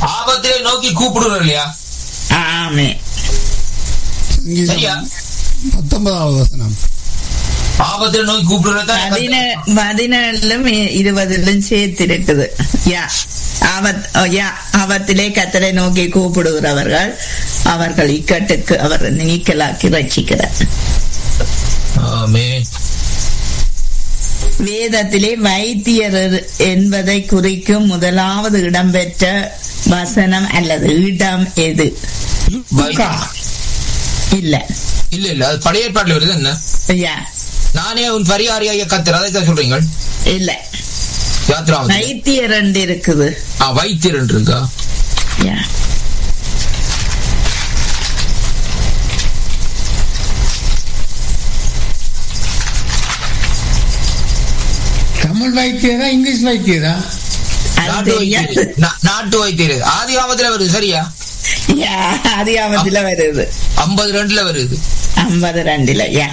ஆபத்திலே நோக்கி கூப்பிடுறோம் இல்லையா ஆமே சரியா சங்கீதம் பத்தொன்பதாவது வசனம் ஆபத்திலே நோக்கி கூப்பிடுறதா பதினே- பதினேழுலும் இ- இருபதிலும் சேர்த்து இருக்குது யா ஆபத் ஓ, யா ஆபத்திலே கத்தரை நோக்கி கூப்பிடுகிறவர்கள் அவர்கள் இக்கட்டுக்கு அவர் நீக்கலாக்கி ரட்சிக்கிறார் ஆமே வேதத்திலே வைத்தியர் என்பதை குறிக்கும் முதலாவது இடம்பெற்ற வசனம் அல்லது இடம் எது வை- இல்ல இல்ல இல்ல அது பழைய ஏற்பாட்டுல வருது என்ன யா நானே உன் பரிகாரியாக கத்துற அதை தான் சொல்றீங்க இல்ல யாத்ராவது வைத்தியர் ரெண்டு இருக்குது ஆ வைத்தியர் இருக்கா யா தமிழ் வைத்தியரா இங்கிலீஷ் வைத்தியரா அது நாட்டு தெரியாது வைத்தியர் நா- நாட்டு வைத்தியர் ஆதி காமத்துல வருது சரியா யா அதிகாமத்துல வருது ஐம்பது ரெண்டுல வருது ஐம்பது ரெண்டுல யா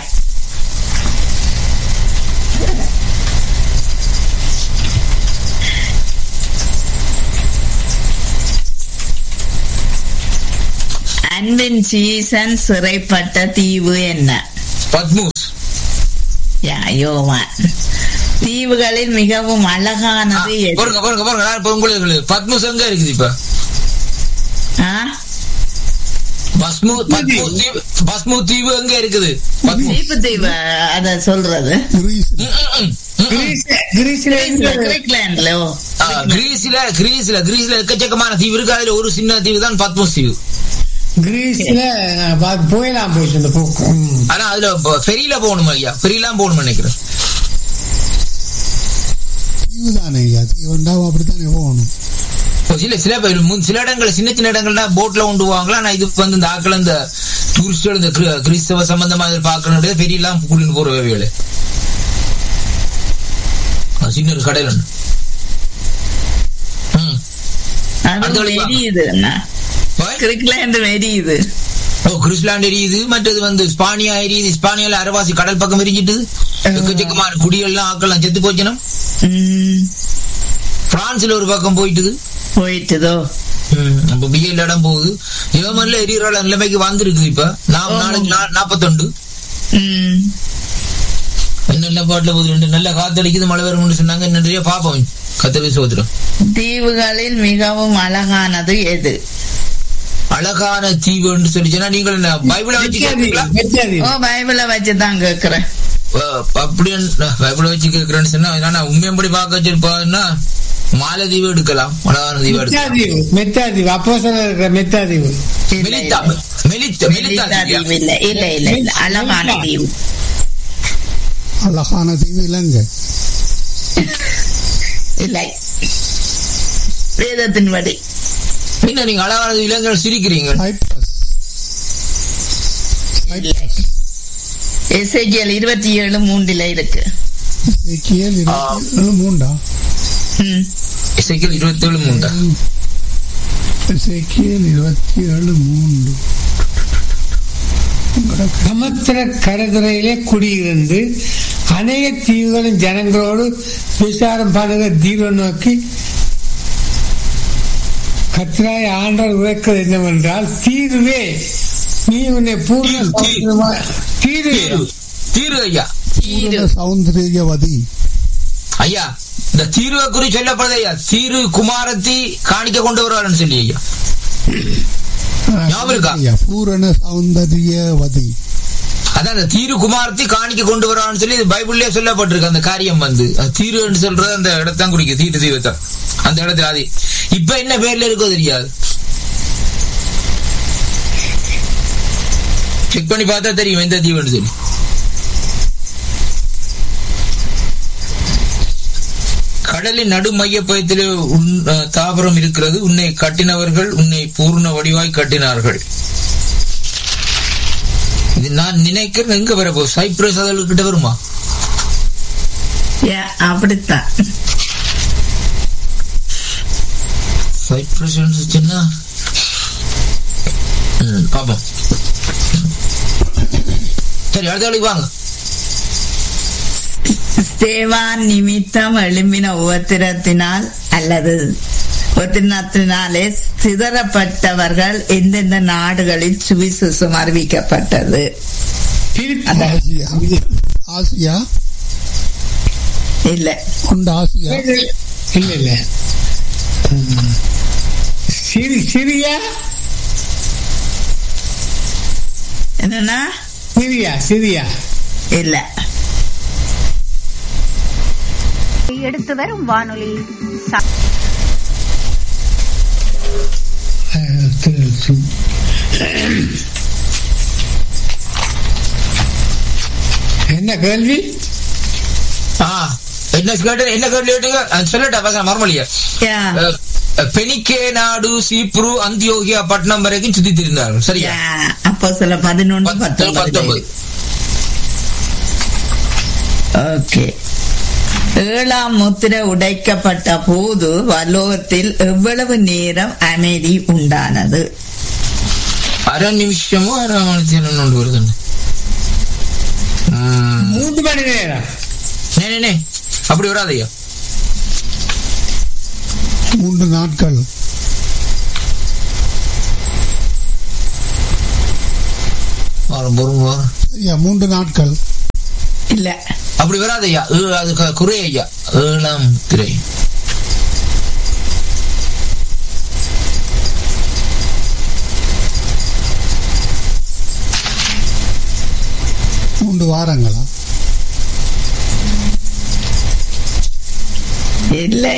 அன்பின் சீசன் சிறைப்பட்ட தீவு என்ன பத்மூஸ் யா யோவான் தீவுகளில் மிகவும் அழகானது எது பாருங்க பாருங்க பாருங்க நான் இப்ப உங்களுக்கு பத்மூஸ் எங்க இருக்குது இப்ப ஆ? பஸ்மு பத்மு தீவு பஸ்மு தீவு எங்க இருக்குது பத்மு சீப்பு தீவு அத சொல்றது கிரீஸ் ம், ம், ம், ம். கிரீஸ் கிரீஸ்ல கிரீக்ல- கிரீக்லாண்ட்ல ஓ ஆ, கிரீஸ்ல கிரீஸ்ல கிரீஸ்ல எக்கச்சக்கமான தீவு இருக்கு அதுல ஒரு சின்ன தீவு தான் பத்மூஸ் தீவு கிரீஸ்ல நான் பார்த்து போயலாம் போயிட்டு இந்த போக்கு ம். ஆனா அதுல ஃபெரியில போகணும் ஐயா ஃபெரிலாம் போகணும் நினைக்கிறேன் தீவு தானே ஐயா தீவுண்டா அப்படித்தானே போகணும் இப்போ சில சில பேர் முன் சில இடங்கள் சின்ன சின்ன இடங்கள்ல போட்ல கொண்டு போவாங்களா ஆனா இது வந்து இந்த ஆக்கள் இந்த டூரிஸ்டோட இந்த கிரி- கிறிஸ்தவ சம்பந்தமா இதில் பார்க்கணும் ஃபெரியெல்லாம் கூட்டிட்டு போற வேலையில சின்ன ஒரு கடையில் ஒண்ணு. ம் அது அடுத்த வழி வா. எரியுது என்ன போய். கிரிக்லாண்ட் எரியுது ஓ கிறிஸ்லாண்ட் எரியுது மற்றது வந்து ஸ்பானியா எரியுது ஸ்பானியால அரவாசி கடல் பக்கம் எரிஞ்சிட்டு எக்கச்சக்கமான குடியெல்லாம் ஆக்கெல்லாம் செத்து போச்சுனா ம், பிரான்ஸ்ல ஒரு பக்கம் போயிட்டுது போயிட்டுதோ அப்ப பிஎல் இடம் போகுது ஜெர்மன்ல எரியிற நிலைமைக்கு வந்திருக்கு இப்ப நாம் நாளைக்கு நா- நாப்பத்தொண்டு ம், நல்ல பாட்டுல போகுது ரெண்டு நல்ல காத்தடிக்குது மழை வரும்னு சொன்னாங்க நிறைய பாப்போம் கத்தவே சோதரம் தீவுகளில் மிகவும் அழகானது எது அழகான தீவுன்னு சொல்லிச்சுன்னா நீங்கள் என்ன பைபிளை வச்சு கேட்குறீங்களா வெற்றியாதீவு. ஓ பைபிளை வச்சுதான் கேக்குறேன் அப்படி பைபிளை வச்சு கேட்கிறேன்னு சொன்னா நான் உண்மையம்படி பார்க்க வச்சிருப்பான்னா மாலதீவு எடுக்கலாம் அழகான தீவு எடுக்கலாம் மெத்தாதீவு மெத்தாதீவு அப்போ இருக்கிற மெத்தாதீவு இல்ல, மெலித்தா இல்ல. மெலித்த மெலித்தா மெலிதா தீவியா? தீவு இல்ல இல்ல இல்ல இல்ல அழகான தீவு அழகான தீவு இலங்கை இல்லை வேதத்தின்படி என்ன நீங்க அழகான இளைஞர்கள் சிரிக்கிறீங்க சைப்ரஸ் இல்லை எஸ்ஐஜிஎல் இருபத்தி ஏழு மூன்றுல இருக்கு எக்கியல் இருபத்தி ஏழு மூண்டா ம். இசைக்கல் இருபத்தி ஏழு மூண்டா எசேக்கியேல் இருபத்தி ஏழு மூன்று சமுத்திர கடற்கரையிலே குடியிருந்து அநேக தீவுகளின் ஜனங்களோடு விசாரம் பண்ணுகிற தீவை நோக்கி கத்திராய் ஆண்டவர் உரைக்கிறது என்னவென்றால் தீர்வே நீ உன்னை பூர்ண தீரு, தீரு. சமுத்திரமா- தீர்வே தீரு தீரு ஐயா பூரண சௌந்தரியவதி ஐயா இந்த தீர்வை குறி சொல்லப்படுது ஐயா தீரு குமாரத்தி காணிக்க கொண்டு வருவாருன்னு சொல்லி ஐயா ஞாபகம் இருக்கா? ஐயா, பூரண சௌந்தரியவதி அதான் அந்த தீரு குமாரத்தி காணிக்க கொண்டு வருவான்னு சொல்லி இது பைபிள்லயே சொல்லப்பட்டிருக்கு அந்த காரியம் வந்து அது தீருன்னு சொல்றது அந்த இடத்தான் குடிக்கும் தீட்டு தீவத்தான் அந்த இடத்துல அது இப்ப என்ன பேர்ல இருக்கோ தெரியாது செக் பண்ணி பார்த்தா தெரியும் எந்த தீவுன்னு சொல்லி கடலின் நடு மையப்பயத்திலே உன் அஹ், தாவரம் இருக்கிறது உன்னை கட்டினவர்கள் உன்னை பூர்ண வடிவாய் கட்டினார்கள் இது நான் நினைக்கிறேன் எங்க வரப்போ சைப்ரஸ் அதற்கு வருமா ஏ, அப்படித்தான் சைப்ரஸ் சொன்னா ம், பாப்போம் சரி அடுத்த வேலைக்கு வாங்க ஸ்தேவான் நிமித்தம் எழும்பின உபத்திரத்தினால் அல்லது உபத்திரத்தினாலே சிதறப்பட்டவர்கள் எந்தெந்த நாடுகளில் சுவிசேஷம் அறிவிக்கப்பட்டது திருப்பி ஆசியா ஆசியா இல்ல உண்டு ஆசியா இல்ல இல்ல ம். சிரி சிரியா என்னன்னா சிரியா சிரியா இல்ல எடுத்து வரும் வானொலி ச- அஹ், து- து- என்ன கேள்வி ஆ, என்ன கேட்டு என்ன கேள்வி கேட்டீங்க அஹ் சொல்லட்டா பசங்க மறுமொழியா யா அஹ், பெனிக்கே நாடு சீப்ரு அந்தியோகியா பட்டணம் வரைக்கும் சுத்தி திரிந்தார்கள் சரியா யா அப்போ சில பதினொன்று பத்து, பத்தொன்பது பத்தொன்பது ஓகே ஏழாம் முத்திரை உடைக்கப்பட்ட போது வலோகத்தில் எவ்வளவு நேரம் அமைதி உண்டானது அரை நிமிஷமோ அரை மணி நேரம் ஒன்று வருது ம். மூன்று மணி நேரம் நே, நே, நே. அப்படி வராதையா மூன்று நாட்கள் வாரம் பொறுங்க வாரம். சரியா மூன்று நாட்கள் இல்ல அப்படி வராதையா ஏ- அது க- குறை ஐயா ஏழாம் திரை மூன்று வாரங்களா இல்லை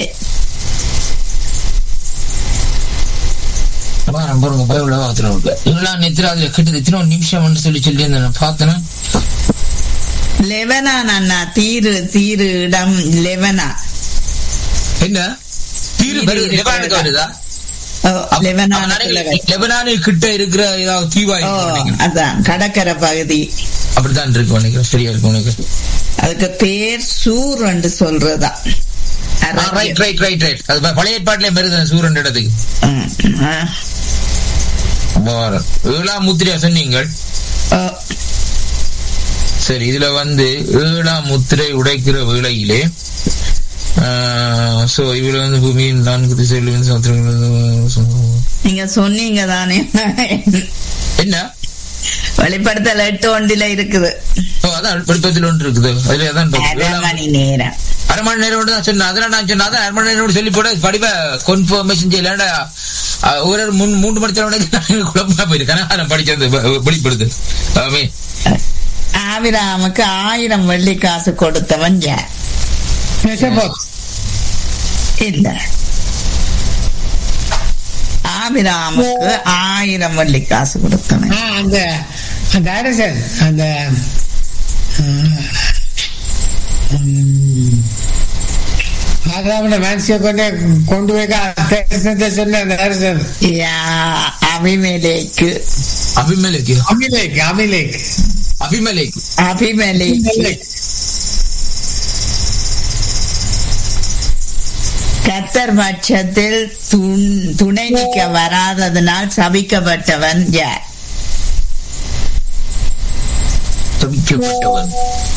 வாரம் பொறுங்க பைபிள வாத்துல இருக்கு ஏழாம் நித்திர அதுல கிட்டது எத்தனை நிமிஷம் சொல்லி சொல்லி நான் பார்த்தேன்னா லெவனான் அண்ணா தீரு தீரு இடம் லெவனா என்ன தீரு வருது லெபனானுக்கு வருதா ஓ, லெபனான் லெபனானு கிட்ட இருக்கிற ஏதாவது தீவா ஓ இருக்கும் நினைக்கிறேன். அதான் கடற்கரை பகுதி அப்படித்தான் இருக்கு நினைக்கிறேன் சரியா இருக்கும் நினைக்கிறேன் அதுக்கு பேர் சூர் என்று சொல்றதா ரைட் ரைட் ரைட் ரைட் அது ப- பழைய ஏற்பாட்டிலே வருது சூரன் இடத்துக்கு ம், ஆ. வாரம். ஏழாம் முத்திரையா சொன்னீங்கள் ஓ, சரி இதுல வந்து ஏழாம் முத்திரை உடைக்கிற வேளையிலே சோ இவரு வந்து பூமியின் நான்கு திசைகளிலும் சமுத்திரங்களும் நீங்க சொன்னீங்க தானே என்ன வெளிப்படுத்தல் எட்டு ஒன்றில இருக்குது ஓ, அதான் பிடிப்பத்தில் ஒன்று இருக்குது அதுல அதான் அரை ஏழாம் மணி நேரம் அரை மணி நேரம் தான் சொன்னேன் அதெல்லாம் நான் சொன்னேன் அதான் அரை மணி நேரம் சொல்லி போட படிப்ப கன்ஃபர்மேஷன் செய்யலாண்டா ஒரு மூணு மூன்று மணி நேரம் குழப்பமா போயிருக்கேன் நான் படிச்சது வெ- வெளிப்படுது ஆமே ஆவிராமுக்கு ஆயிரம் வெள்ளி காசு கொடுத்தவன் யார் மெசபோத் இல்ல ஆபிராமுக்கு ஆயிரம் வெள்ளி காசு கொடுத்தவன் ஆ, அந்த அந்த அரசன் அந்த ஆதாமோட மனசிய கொண்டு கொண்டு வைக்க தேசத்தை சொன்ன அந்த அரசன் யா அபிமேலேக்கு அபிமலேக்கு அமிலேக் அமிலேக் அபிமலேக்கு அபிமேலேக்கு கத்தர் பட்சத்தில் துண்- துணை நிற்க வராததனால் சபிக்கப்பட்டவன் யார் தவிக்கப்பட்டவன்